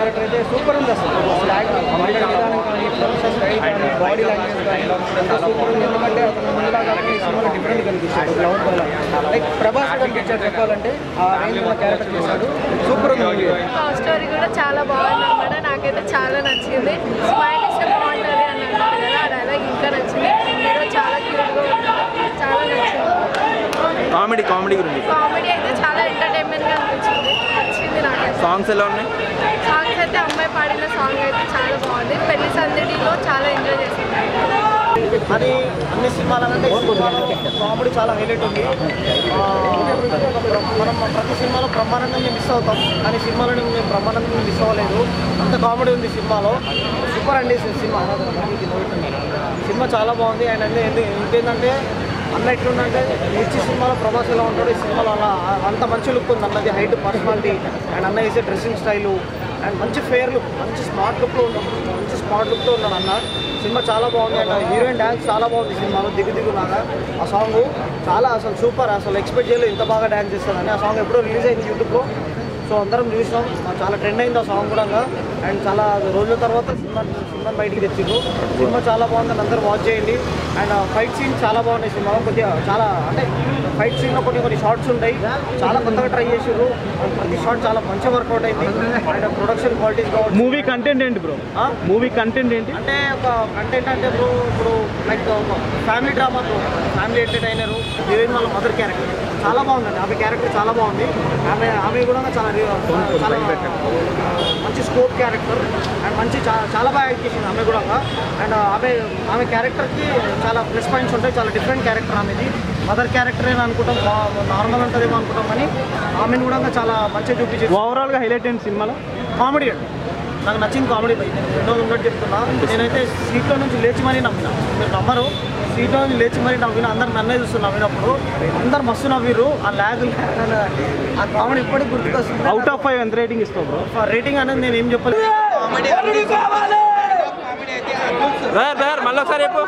Character అయితే super ఉంది అసలు అసలు యాక్టింగ్ మాట్లాడే విధానం కానీ ప్రొఫెషన్ స్టైల్ కానీ బాడీ లాంగ్వేజ్ కానీ అంతా సూపర్ ఉంది ఎందుకంటే అతను ముందులాగా ఈ సినిమాలో డిఫరెంట్ కనిపించాడు లవ్ వల్ల లైక్ ప్రభాస్ కనిపించాడు చెప్పాలంటే ఆ రేంజ్ ఉన్న క్యారెక్టర్ చేశాడు సూపర్ ఉంది movie. లవ్ స్టోరీ కూడా చాలా బాగుంది అనమాట నాకైతే చాలా నచ్చింది స్మైల్ ఇస్తే బాగుంటుంది అని అన్నారు కదా ఆ డైలాగ్ ఇంకా నచ్చింది హీరో చాలా క్యూట్గా ఉన్నాడు చాలా నచ్చింది కామెడీ కామెడీ గురించి కామెడీ అయితే చాలా ఎంటర్టైన్మెంట్గా అనిపించింది నచ్చింది నాకైతే సాంగ్స్ ఎలా ఉన్నాయి సాంగ్స్ అయితే అమ్మాయి పాడిన సాంగ్ అయితే చాలా బాగుంది పెళ్లి సందడిలో చాలా ఎంజాయ్ చేసింది అది అన్ని సినిమాలకంటే ఈ సినిమాలో కామెడీ చాలా హైలైట్ ఉంది ఆ, మనం ప్రతి సినిమాలో బ్రహ్మానందం మిస్ అవుతాం కానీ సినిమాలో మేము బ్రహ్మానందం మిస్ అవ్వలేదు అంత కామెడీ ఉంది సినిమాలో సూపర్ అండి ఈ సినిమా సినిమా చాలా బాగుంది అండ్ అన్నీ ఏంటి ఇంకేంటంటే అన్న ఎట్లుందంటే మిర్చి సినిమాలో ప్రభాస్ ఎలా ఉంటాడు ఈ సినిమాలో అలా అంత మంచి లుక్ ఉంది అన్నది హైట్ పర్సనాలిటీ అండ్ అన్న వేసే డ్రెస్సింగ్ స్టైలు అండ్ మంచి ఫేర్ లుక్ మంచి స్మార్ట్ లుక్లో ఉన్నాడు మంచి స్మార్ట్ లుక్తో ఉన్నాడు అన్న సినిమా చాలా బాగుంది అండ్ హీరోయిన్ డ్యాన్స్ చాలా బాగుంది సినిమాలో దిగు దిగు లాగా ఆ సాంగ్ చాలా అసలు సూపర్ అసలు ఎక్స్పెక్ట్ చేయలేదు ఇంత బాగా డ్యాన్స్ చేస్తుందని ఆ సాంగ్ ఎప్పుడో రిలీజ్ అయింది యూట్యూబ్లో సో అందరం చూసినాం ఆ చాలా ట్రెండ్ అయింది ఆ సాంగ్ కూడా అండ్ చాలా రోజుల తర్వాత సినిమా సినిమా బయటికి తెచ్చిండ్రు సినిమా చాలా బాగుందని అందరూ వాచ్ చేయండి అండ్ ఫైట్ సీన్ చాలా బాగున్నాయి సినిమా కొద్దిగా చాలా అంటే ఫైట్ సీన్లో కొన్ని కొన్ని షార్ట్స్ ఉంటాయి చాలా కొత్తగా ట్రై చేసారు ప్రతి షార్ట్ చాలా మంచి వర్కౌట్ అయింది అండ్ ప్రొడక్షన్ క్వాలిటీస్ కావచ్చు మూవీ కంటెంట్ ఏంటి బ్రో ఆ? మూవీ కంటెంట్ ఏంటి అంటే ఒక కంటెంట్ అంటే బ్రో ఇప్పుడు లైక్ ఒక family drama family entertainer heroine వాళ్ళ మదర్ క్యారెక్టర్ చాలా బాగుందండి ఆమె క్యారెక్టర్ చాలా బాగుంది ఆమె ఆమె కూడా చాలా రి- చాలా మంచి స్కోప్ క్యారెక్టర్ అండ్ మంచి చా- చాలా బాగా యాక్ట్ చేసింది ఆమె కూడా అండ్ ఆమె ఆమె క్యారెక్టర్కి చాలా ప్లస్ పాయింట్స్ ఉంటాయి చాలా డిఫరెంట్ క్యారెక్టర్ ఆమెది మదర్ క్యారెక్టర్ అని అనుకుంటాం నార్మల్ ఉంటుందేమో అనుకుంటాం కానీ ఆమెను కూడా చాలా మంచిగా చూపించింది ఓవరాల్ గా హైలైట్ అయిన సినిమాలో కామెడీ అండి నాకు నచ్చింది కామెడీ పై నేను రెండో ఉన్నట్టు చెప్తున్నా నేనైతే సీట్లో నుంచి లేచి మరీ నవ్విన మీరు నమ్మరు సీట్లో నుంచి లేచి మరీ నవ్విన అందరు నన్నే చూస్తున్నారు నవ్వినప్పుడు అందరు మస్తు నవ్విరు ఆ ల్యాగ్ ఆ కామెడీ ఇప్పటికి గుర్తుకొస్తుంది అవుట్ ఆఫ్ ఫైవ్ ఎంత రేటింగ్ ఇస్తావు బ్రో రేటింగ్ అనేది నేను ఏం చెప్పలేదు బ్రదర్ బ్రదర్ మళ్ళీ ఒకసారి చెప్పు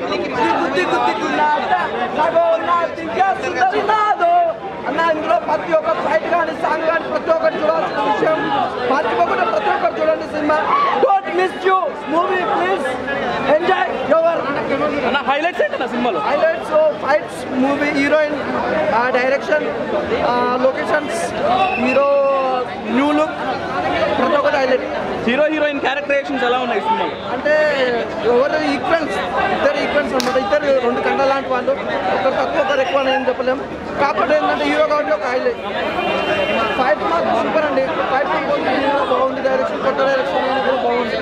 అన్న ఇందులో ప్రతి ఒక్క ఫైట్ కానీ సాంగ్ కానీ ప్రతి ఒక్కటి చూడాల్సిన విషయం మర్చిపోకుండా ప్రతి ఒక్కటి చూడండి సినిమా don't miss you movie please enjoy your అన్న హైలైట్స్ ఏంటి నా సినిమాలో highlights fights movie heroine direction locations hero new look ప్రతి ఒక్కటి హైలైట్ హీరో హీరోయిన్ క్యారెక్టరైజేషన్స్ ఎలా ఉన్నాయి సినిమాలో అంటే ఎవరు ఈక్వెన్స్ ఇద్దరు ఈక్వెన్స్ అనమాట ఇద్దరు రెండు కండ లాంటి వాళ్ళు ఒకరు తక్కువ ఒకరు ఎక్కువ అని ఏం చెప్పలేం కాకపోతే ఏంటంటే హీరో కాబట్టి ఒక హైలైట్ ఫైట్ మాత్రం సూపర్ అండి ఫైట్ హీరో బాగుంది డైరెక్షన్ కొత్త డైరెక్షన్ కూడా బాగుంది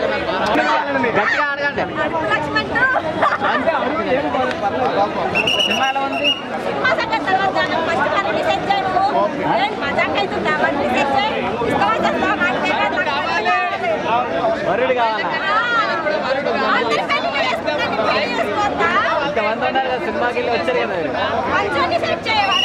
సినిమా సంగతి తర్వాత దానికి ఫస్ట్ మనం డిసైడ్ చేయను ఏం మజాక్ అవుతుందా మనం డిసైడ్ చేయి ఇస్తావా చేస్తావా నాకు తెలియదు నాకు తెలియదు. వరుడు కావాలా ఆ, అందరి పెళ్లి చేసుకుంటాను, పెళ్లి చేసుకోవద్దా? ఇంతమంది ఉన్నారు కదా సినిమాకి వెళ్ళి వచ్చారు కదా మీరు. మంచిగా డిసైడ్ చేయాలి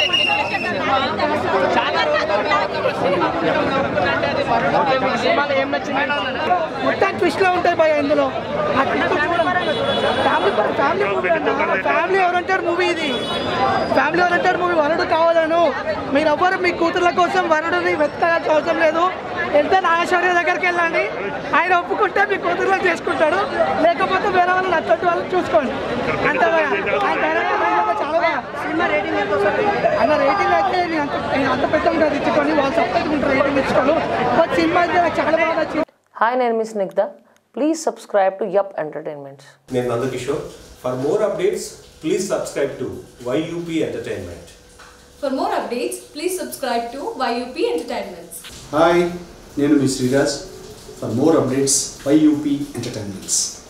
సినిమాలో ఏం నచ్చింది మొత్తం ట్విస్ట్లో ఉంటాయి భయ ఇందులో ఆ twist ఫ్యామిలీ ఫ్యామిలీ మూవీ అన్న ఫ్యామిలీ ఎవరంటారు మూవీ ఇది ఫ్యామిలీ ఎవరంటారు మూవీ వరుడు కావాలను మీరు ఎవ్వరు మీ కూతుర్ల కోసం వరుడుని వెతకాల్సిన అవసరం లేదు వెళ్తే నాగేశ్వర్య దగ్గరికి వెళ్ళండి ఆయన ఒప్పుకుంటే మీ కూతుర్లో చేసుకుంటాడు లేకపోతే వేరే వాళ్ళు నచ్చట్టు వాళ్ళు చూసుకోండి అంతే భయ ఆయన డైరెక్టర్ నిజంగా చాలా బాగా సినిమా రేటింగ్ ఎంత అన్న రేటింగ్ అయితే నేను అంత నేను అంత పెద్ద ఉంటుంది ఇచ్చుకొని వాళ్ళు సపరేట్ ఉంటారు రేటింగ్ ఇచ్చుకోను బట్ సినిమా అయితే నాకు చాలా బాగా నచ్చింది Hi, name is Nigda. Please subscribe to Yup Entertainment. నేను Nandakishore for more updates please subscribe to YUP entertainment For more updates, please subscribe to YUP Entertainments. Hi నేను మీ Sriraj for more updates YUP entertainments